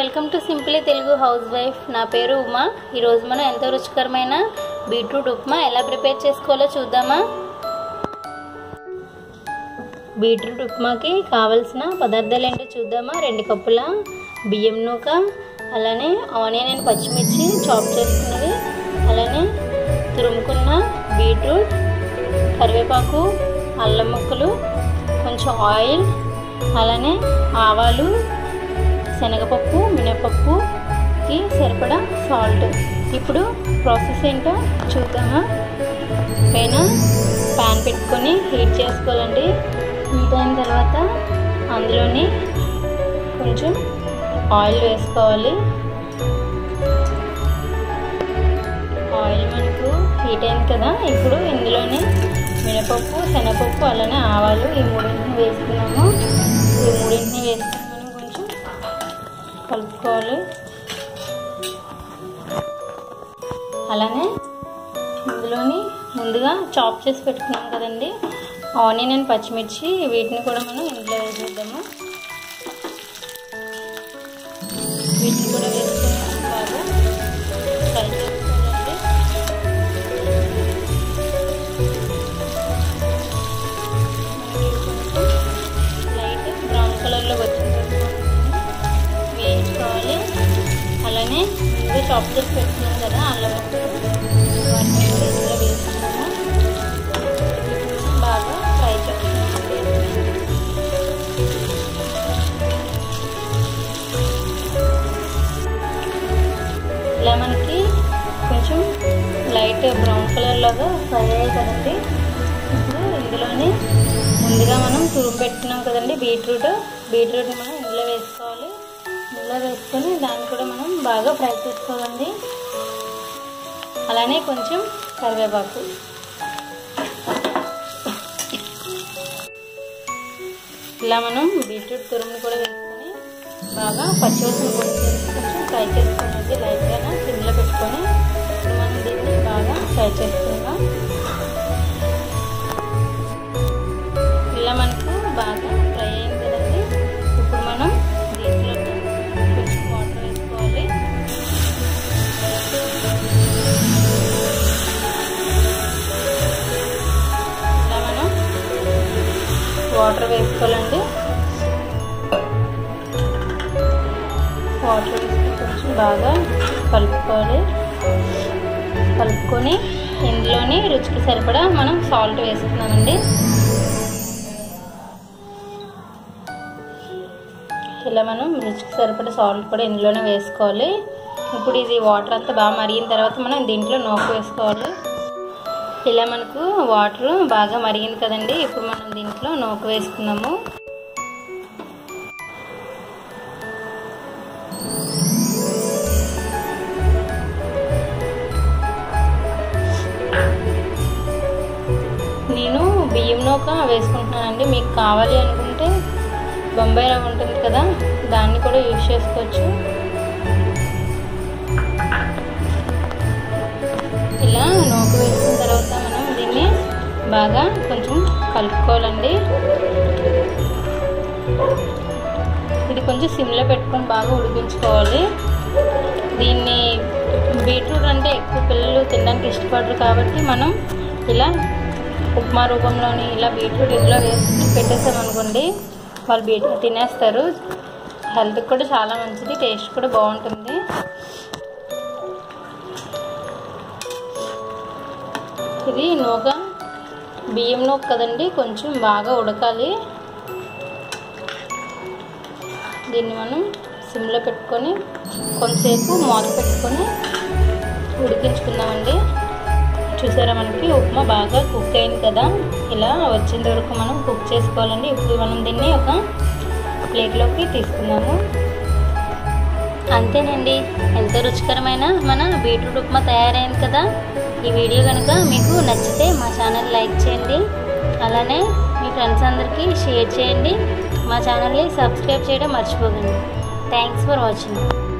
welcome to simply Telugu housewife నా పేరు ఉమా ఈరోజు మనం ఎంతో రుచికరమైన బీట్రూట్ ఉప్మా ఎలా ప్రిపేర్ చేసుకోవాలో చూద్దామా బీట్రూట్ ఉప్మాకి కావలసిన పదార్థాలు ఏంటో చూద్దామా రెండు కప్పుల బియ్యం నూక అలానే ఆనియన్ అండ్ పచ్చిమిర్చి చాప్ చేసుకున్నవి అలానే తురుముకున్న బీట్రూట్ కరివేపాకు అల్లం ముక్కలు కొంచెం ఆయిల్ అలానే ఆవాలు శనగపప్పు మినపప్పుకి సరిపడా సాల్ట్ ఇప్పుడు ప్రాసెస్ ఏంటో చూద్దామా పైన ప్యాన్ పెట్టుకొని హీట్ చేసుకోవాలండి హీట్ అయిన తర్వాత అందులోని కొంచెం ఆయిల్ వేసుకోవాలి ఆయిల్ మనకు హీట్ అయింది కదా ఇప్పుడు ఇందులోనే మినపప్పు శనగపప్పు అలానే ఆవాలు ఈ మూడింటిని వేసుకున్నాము ఈ మూడింటిని వేసుకుని మనం కొంచెం కలుపుకోవాలి అలానే ఇందులోని ముందుగా చాప్ చేసి పెట్టుకున్నాం కదండి ఆనియన్ అండ్ పచ్చిమిర్చి వీటిని కూడా మనం ఇందులో వేసేద్దాము వీటిని కూడా వేసుకుని బాగా ఫ్రై చేసుకోవాలండి లైట్ బ్రౌన్ కలర్లో వచ్చిన వేయించుకోవాలి అలానే ముందు చాప్ చేసి పెట్టుకున్నాం కదా అల్లం ముక్కలు వాటిని కూడా ఇందులో వేసుకున్నాము బాగా ఫ్రై చేసుకున్నామండి ఇలా మనకి కొంచెం లైట్ బ్రౌన్ కలర్ లాగా ఫ్రై అయ్యాయి కదండి ఇప్పుడు ఇందులోనే ముందుగా మనం తురుము పెట్టుకున్నాం కదండి బీట్రూట్ బీట్రూట్ని మనం ఇందులో వేసుకోవాలి ఇందులో వేసుకొని దాన్ని కూడా మనం బాగా ఫ్రై చేసుకోవాలండి అలానే కొంచెం కరివేపాకు ఇలా మనం బీట్రూట్ తురుముని కూడా వేసుకొని బాగా పచ్చివసం కొంచెం కొంచెం ఫ్రై చేసుకోవాలండి లైట్గా సిమ్లో పెట్టుకొని ఇప్పుడు మనం దీన్ని బాగా ఫ్రై చేసుకుందాం ఇలా మనకు బాగా ఫ్రై అయింది కదండి ఇప్పుడు మనం దీంట్లో కొంచెం వాటర్ వేసుకోవాలి ఇలా మనం వాటర్ వేసుకోవాలండి వాటర్ వేసుకొని కొంచెం బాగా కలుపుకోవాలి కలుపుకొని ఇందులోని రుచికి సరిపడా మనం సాల్ట్ వేసుకున్నామండి ఇలా మనం రుచికి సరిపడా సాల్ట్ కూడా ఇందులోనే వేసుకోవాలి ఇప్పుడు ఇది వాటర్ అంతా బాగా మరిగిన తర్వాత మనం దీంట్లో నూక వేసుకోవాలి ఇలా మనకు వాటర్ బాగా మరిగింది కదండి ఇప్పుడు మనం దీంట్లో నూక వేసుకున్నాము నేను బియ్యం నూక వేసుకుంటున్నానండి మీకు కావాలి అనుకుంటే బొంబాయి రవ్వ ఉంటుంది కదా దాన్ని కూడా యూజ్ చేసుకోవచ్చు ఇలా నూక వేసిన తర్వాత మనం దీన్ని బాగా కొంచెం కలుపుకోవాలండి ఇది కొంచెం సిమ్లో పెట్టుకొని బాగా ఉడికించుకోవాలి దీన్ని బీట్రూట్ అంటే ఎక్కువ పిల్లలు తినడానికి ఇష్టపడరు కాబట్టి మనం ఇలా ఉప్మా రూపంలోని ఇలా బీట్రూట్ ఇందులో వేసి పెట్టేసామనుకోండి వాళ్ళు బీట్రూట్ తినేస్తారు హెల్త్కి కూడా చాలా మంచిది టేస్ట్ కూడా బాగుంటుంది ఇది నూక బియ్యం నూక కదండి కొంచెం బాగా ఉడకాలి దీన్ని మనం సిమ్లో పెట్టుకొని కొంతసేపు మూత పెట్టుకొని ఉడికించుకుందామండి చూసారా మనకి ఉప్మా బాగా కుక్ అయింది కదా ఇలా వచ్చేంత వరకు మనం కుక్ చేసుకోవాలండి ఇప్పుడు మనం దీన్ని ఒక ప్లేట్లోకి తీసుకుందాము అంతేనండి ఎంతో రుచికరమైన మన బీట్రూట్ ఉప్మా తయారైంది కదా ఈ వీడియో కనుక మీకు నచ్చితే మా ఛానల్ లైక్ చేయండి అలానే మీ ఫ్రెండ్స్ అందరికీ షేర్ చేయండి మా ఛానల్ని సబ్స్క్రైబ్ చేయడం మర్చిపోకండి థ్యాంక్స్ ఫర్ వాచింగ్